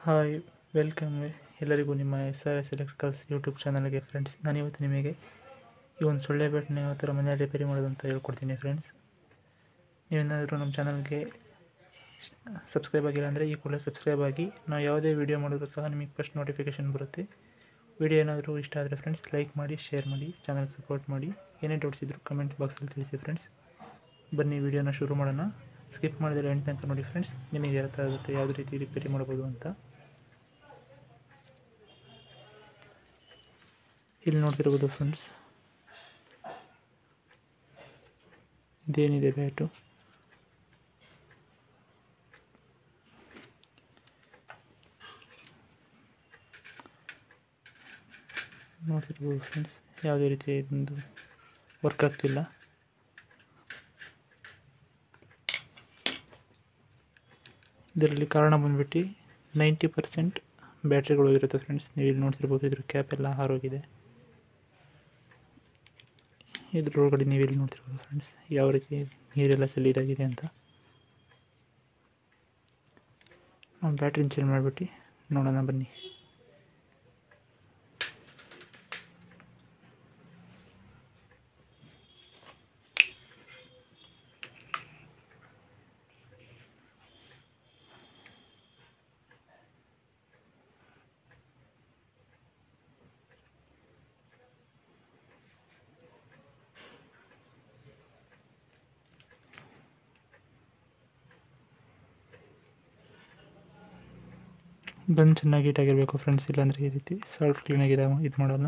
hi welcome ಎಲ್ಲರಿಗೂ ನಿಮ್ಮ S R S electricals YouTube ಚಾನಲ್ಗೆ ಫ್ರೆಂಡ್ಸ್ ನಾನಿವತ್ತು ನಿಮಗೆ ಈ ಒಂದು ಸೊಳ್ಳೆ ಬ್ಯಾಟ್ನ ಯಾವ ಥರ ಮನೆಯಲ್ಲಿ ರಿಪೇರಿ ಮಾಡೋದು ಅಂತ ಹೇಳ್ಕೊಡ್ತೀನಿ ಫ್ರೆಂಡ್ಸ್ ನೀವೇನಾದರೂ ನಮ್ಮ ಚಾನಲ್ಗೆ ಸಬ್ಸ್ಕ್ರೈಬ್ ಆಗಿಲ್ಲ ಅಂದರೆ ಈ ಕೂಡಲೇ ಸಬ್ಸ್ಕ್ರೈಬ್ ಆಗಿ ನಾವು ಯಾವುದೇ ವೀಡಿಯೋ ಮಾಡಿದ್ರು ಸಹ ನಿಮಗೆ ಫಸ್ಟ್ ನೋಟಿಫಿಕೇಷನ್ ಬರುತ್ತೆ ವಿಡಿಯೋ ಏನಾದರೂ ಇಷ್ಟ ಆದರೆ ಫ್ರೆಂಡ್ಸ್ ಲೈಕ್ ಮಾಡಿ ಶೇರ್ ಮಾಡಿ ಚಾನಲ್ಗೆ ಸಪೋರ್ಟ್ ಮಾಡಿ ಏನೇ ಡೌಟ್ಸ್ ಇದ್ದರೂ ಕಮೆಂಟ್ ಬಾಕ್ಸಲ್ಲಿ ತಿಳಿಸಿ ಫ್ರೆಂಡ್ಸ್ ಬನ್ನಿ ವಿಡಿಯೋನ ಶುರು ಮಾಡೋಣ ಸ್ಕಿಪ್ ಮಾಡಿದರೆ ಎಂಟು ತನಕ ನೋಡಿ ಫ್ರೆಂಡ್ಸ್ ನಿಮಗೆ ಅರ್ಥ ಆಗುತ್ತೆ ಯಾವುದೇ ರೀತಿ ರಿಪೇರಿ ಮಾಡ್ಬೋದು ಅಂತ ಇಲ್ಲಿ ನೋಡ್ತಿರ್ಬೋದು ಫ್ರೆಂಡ್ಸ್ ಇದೇನಿದೆ ಬ್ಯಾಟು ನೋಡ್ತಿರ್ಬೋದು ಫ್ರೆಂಡ್ಸ್ ಯಾವುದೇ ರೀತಿ ಇದೊಂದು ವರ್ಕ್ ಆಗ್ತಿಲ್ಲ ಇದರಲ್ಲಿ ಕಾರಣ ಬಂದ್ಬಿಟ್ಟು ನೈಂಟಿ ಪರ್ಸೆಂಟ್ ಬ್ಯಾಟ್ರಿಗಳು ಇರುತ್ತೆ ಫ್ರೆಂಡ್ಸ್ ನೀವು ಇಲ್ಲಿ ನೋಡ್ತಿರ್ಬೋದು ಇದ್ರ ಕ್ಯಾಪ್ ಎಲ್ಲ ಹಾರೋಗಿದೆ ಇದ್ರೊಳಗಡೆ ನೀವು ಇಲ್ಲಿ ನೋಡ್ತಿರ್ಬೋದು ಫ್ರೆಂಡ್ಸ್ ಯಾವ ರೀತಿ ನೀರೆಲ್ಲ ಚೆಲ್ಲಿದಾಗಿದೆ ಅಂತ ನಾವು ಬ್ಯಾಟ್ರಿನ ಚೇಂಜ್ ಮಾಡಿಬಿಟ್ಟು ನೋಡೋಣ ಬನ್ನಿ ಗನ್ ಚೆನ್ನಾಗಿ ಹೀಟಾಗಿರಬೇಕು ಫ್ರೆಂಡ್ಸ್ ಇಲ್ಲಾಂದರೆ ಈ ರೀತಿ ಸಾಲ್ಟ್ ಕ್ಲೀನಾಗಿದೆ ಇದು ಮಾಡೋಲ್ಲ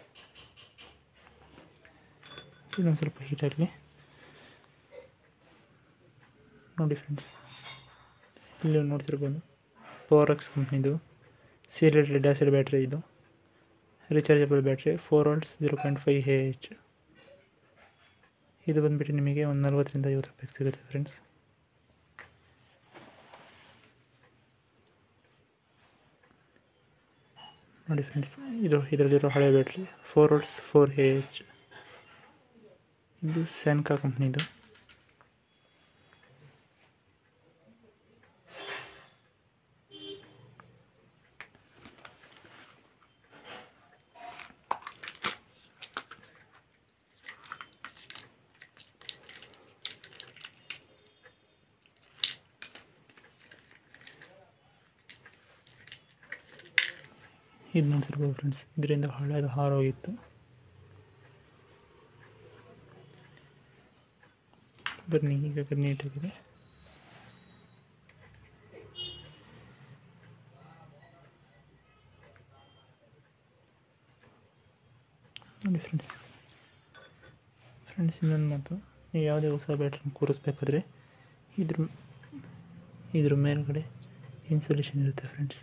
ಇದೊಂದು ಸ್ವಲ್ಪ ಹೀಟಾಗಲಿ ನೋಡಿ ಫ್ರೆಂಡ್ಸ್ ಇಲ್ಲಿ ನೋಡ್ತಿರ್ಬೋದು ಪವರ್ಎಕ್ಸ್ ಕಂಪ್ನಿದು ಸೀಲೆಡ್ ಲೆಡ್ ಆಸಿಡ್ ಬ್ಯಾಟ್ರಿ ಇದು rechargeable battery four volts zero point five A H ಇದು ಬಂದುಬಿಟ್ಟು ನಿಮಗೆ ಒಂದು ನಲ್ವತ್ತರಿಂದ ಐವತ್ತು ರೂಪಾಯಿಗೆ ಸಿಗುತ್ತೆ ಫ್ರೆಂಡ್ಸ್ ನೋಡಿ ಫ್ರೆಂಡ್ಸ್ ಇದು ಇದರಲ್ಲಿರೋ ಹಳೆ battery four volts four A H ಇದು ಸ್ಯಾನ್ಕಾ ಕಂಪ್ನಿದು ಇದು ನೋಡ್ತಿರ್ಬೋದು ಫ್ರೆಂಡ್ಸ್ ಇದರಿಂದ ಹಳೆಯದು ಹಾರೋಗಿತ್ತು ಬನ್ನಿ ಈಗ ನೀಟಾಗಿದೆ ನೋಡಿ ಫ್ರೆಂಡ್ಸ್ ಫ್ರೆಂಡ್ಸ್ ಇನ್ನೊಂದು ಮಾತು ನೀವು ಯಾವುದೇ ಹೊಸ ಬ್ಯಾಟ್ರಿನ ಕೂರಿಸ್ಬೇಕಾದ್ರೆ ಇದ್ರ ಇದ್ರ ಮೇಲ್ಗಡೆ ಇನ್ಸುಲೇಷನ್ ಇರುತ್ತೆ ಫ್ರೆಂಡ್ಸ್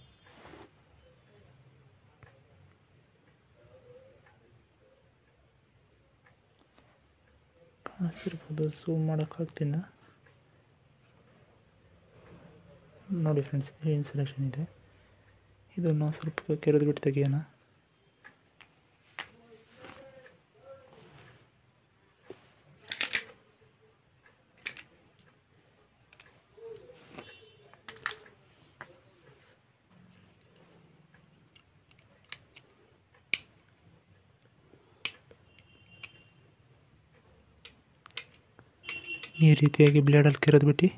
ಕಾಣಿಸ್ತಿರ್ಬೋದು ಝೂಮ್ ಮಾಡೋಕ್ಕಾಗ್ತಿಲ್ಲ ನೋಡಿ ಫ್ರೆಂಡ್ಸ್ ಇನ್ಸುಲೇಷನ್ ಇದೆ ಇದನ್ನು ಸ್ವಲ್ಪ ಕೆರೆದು ಬಿಟ್ಟು ತೆಗಿಯೋಣ ಈ ರೀತಿಯಾಗಿ ಬ್ಲೇಡಲ್ಲಿ ಕೆರೆದ್ಬಿಟ್ಟು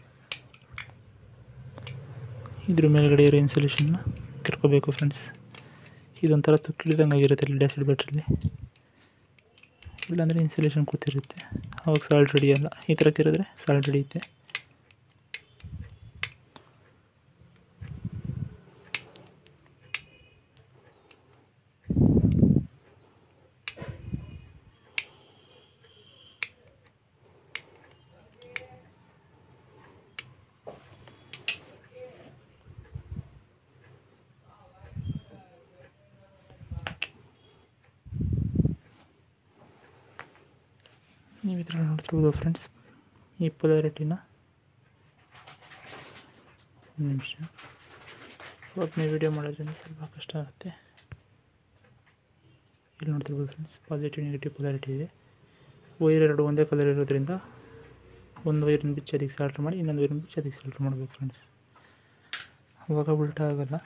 ಇದ್ರ ಮೇಲ್ಗಡೆ ಇರೋ ಇನ್ಸುಲೇಷನ್ನ ಕೆರ್ಕೋಬೇಕು ಫ್ರೆಂಡ್ಸ್ ಇದೊಂಥರ ತುಕ್ಕಿಳಿದಂಗೆ ಆಗಿರುತ್ತೆ ಲೆಡ್ ಆಸಿಡ್ ಬ್ಯಾಟ್ರಿಲಿ ಇಲ್ಲಾಂದರೆ ಇನ್ಸುಲೇಷನ್ ಕೂತಿರುತ್ತೆ ಅವಾಗ ಸಾಲ್ಟ್ ಹಿಡಿಯಲ್ಲ ಈ ಥರ ಕೆರೆದ್ರೆ ಸಾಲ್ಟ್ ಹಿಡಿಯುತ್ತೆ ನೀವು ಇದರಲ್ಲಿ ನೋಡ್ತಿರ್ಬೋದು ಫ್ರೆಂಡ್ಸ್ ಈ ಪೊಲಾರಿಟಿನ ಒಂದು ನಿಮಿಷ ಒಬ್ಬನೇ ವೀಡಿಯೋ ಮಾಡೋದ್ರಿಂದ ಸ್ವಲ್ಪ ಕಷ್ಟ ಆಗುತ್ತೆ ಇಲ್ಲಿ ನೋಡ್ತಿರ್ಬೋದು ಫ್ರೆಂಡ್ಸ್ ಪಾಸಿಟಿವ್ ನೆಗೆಟಿವ್ ಪೊಲಾರಿಟಿ ಇದೆ ವೈರ್ ಎರಡು ಒಂದೇ ಕಲರ್ ಇರೋದ್ರಿಂದ ಒಂದು ವೈರನ್ನ ಬಿಚ್ಚಿ ಅದಕ್ಕೆ ಸಾಲ್ಟ್ ಮಾಡಿ ಇನ್ನೊಂದು ವೈರನ್ನ ಬಿಚ್ಚಿ ಅದಕ್ಕೆ ಸಾಲ್ಟ್ ಮಾಡಬೇಕು ಫ್ರೆಂಡ್ಸ್ ಅವಾಗ ಉಲ್ಟಾ ಆಗೋಲ್ಲ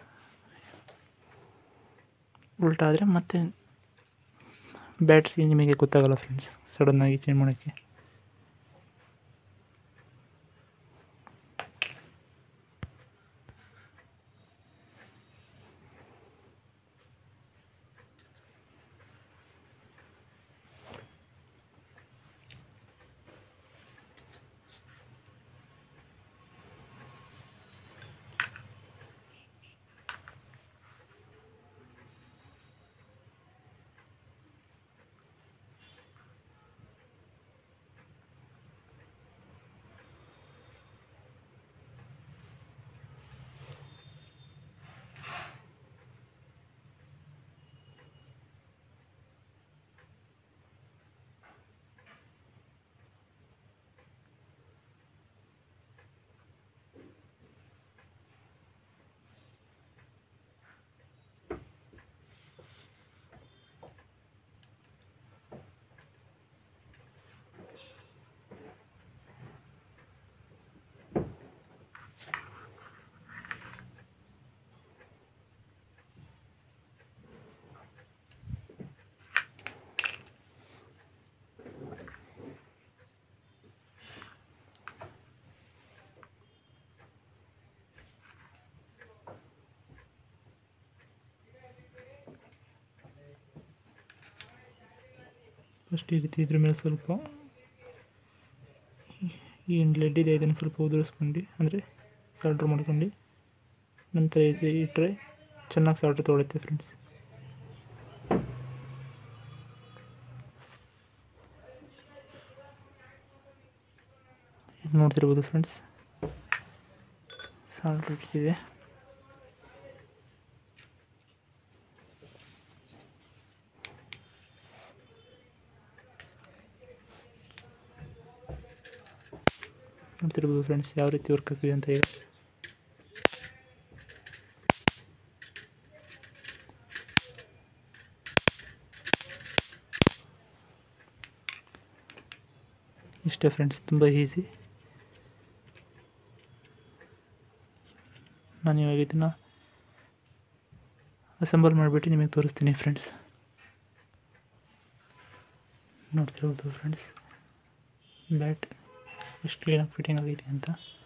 ಉಲ್ಟಾ ಆದರೆ ಮತ್ತೆ ಬ್ಯಾಟ್ರಿ ನಿಮಗೆ ಗೊತ್ತಾಗಲ್ಲ ಫ್ರೆಂಡ್ಸ್ ಸಡನ್ನಾಗಿ ಚೇಂಜ್ ಮಾಡೋಕ್ಕೆ ಫಸ್ಟ್ ಈ ರೀತಿ ಇದ್ರ ಮೇಲೆ ಸ್ವಲ್ಪ ಏನು ಲೆಡ್ ಇದೆ ಇದನ್ನು ಸ್ವಲ್ಪ ಉದುರಿಸ್ಕೊಂಡು ಅಂದರೆ ಸಾಲ್ಟ್ರ್ ಮಾಡ್ಕೊಂಡು ನಂತರ ಇದು ಇಟ್ಟರೆ ಚೆನ್ನಾಗಿ ಸಾಲ್ಟ್ರ್ ತೊಗೊಳುತ್ತೆ ಫ್ರೆಂಡ್ಸ್ ನೋಡ್ತಿರ್ಬೋದು ಫ್ರೆಂಡ್ಸ್ ಸಾಲ್ಟ್ ಇಟ್ಟಿದೆ ನೋಡ್ತಿರ್ಬೋದು ಫ್ರೆಂಡ್ಸ್ ಯಾವ ರೀತಿ ವರ್ಕ್ ಆಗ್ತಿದೆ ಅಂತ ಹೇಳಿ ಇಷ್ಟೇ ಫ್ರೆಂಡ್ಸ್ ತುಂಬ ಈಸಿ ನಾನು ಇವಾಗ ಇದನ್ನು ಅಸೆಂಬಲ್ ಮಾಡಿಬಿಟ್ಟು ನಿಮಗೆ ತೋರಿಸ್ತೀನಿ ಫ್ರೆಂಡ್ಸ್ ನೋಡ್ತಿರ್ಬೋದು ಫ್ರೆಂಡ್ಸ್ ಬ್ಯಾಟ್ ಎಷ್ಟು ಕ್ಲೀನಾಗಿ ಫಿಟ್ಟಿಂಗ್ ಆಗಿದೆ ಅಂತ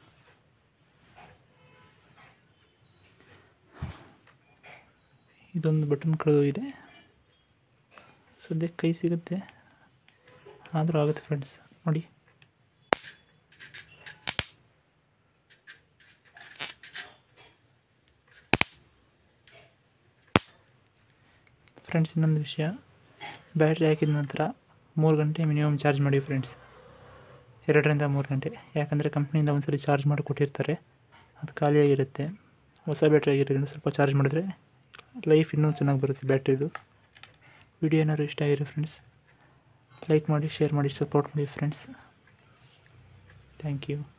ಇದೊಂದು ಬಟನ್ ಕಳೆದೋಗಿದೆ ಸದ್ಯಕ್ಕೆ ಕೈ ಸಿಗುತ್ತೆ ಆದರೂ ಆಗುತ್ತೆ ಫ್ರೆಂಡ್ಸ್ ನೋಡಿ ಫ್ರೆಂಡ್ಸ್ ಇನ್ನೊಂದು ವಿಷಯ ಬ್ಯಾಟ್ರಿ ಹಾಕಿದ ನಂತರ ಮೂರು ಗಂಟೆ ಮಿನಿಮಮ್ ಚಾರ್ಜ್ ಮಾಡಿ ಫ್ರೆಂಡ್ಸ್ ಎರಡರಿಂದ ಮೂರು ಗಂಟೆ ಯಾಕಂದರೆ ಕಂಪ್ನಿಯಿಂದ ಒಂದ್ಸರಿ ಚಾರ್ಜ್ ಮಾಡಿ ಕೊಟ್ಟಿರ್ತಾರೆ ಅದು ಖಾಲಿಯಾಗಿರುತ್ತೆ ಹೊಸ ಬ್ಯಾಟ್ರಿ ಆಗಿರೋದ್ರಿಂದ ಸ್ವಲ್ಪ ಚಾರ್ಜ್ ಮಾಡಿದ್ರೆ ಲೈಫ್ ಇನ್ನೂ ಚೆನ್ನಾಗಿ ಬರುತ್ತೆ ಬ್ಯಾಟ್ರಿದು ವಿಡಿಯೋ ಏನಾದ್ರು ಇಷ್ಟ ಆಗಿರೋ ಫ್ರೆಂಡ್ಸ್ ಲೈಕ್ ಮಾಡಿ ಶೇರ್ ಮಾಡಿ ಸಪೋರ್ಟ್ ಮಾಡಿ ಫ್ರೆಂಡ್ಸ್ ಥ್ಯಾಂಕ್ ಯು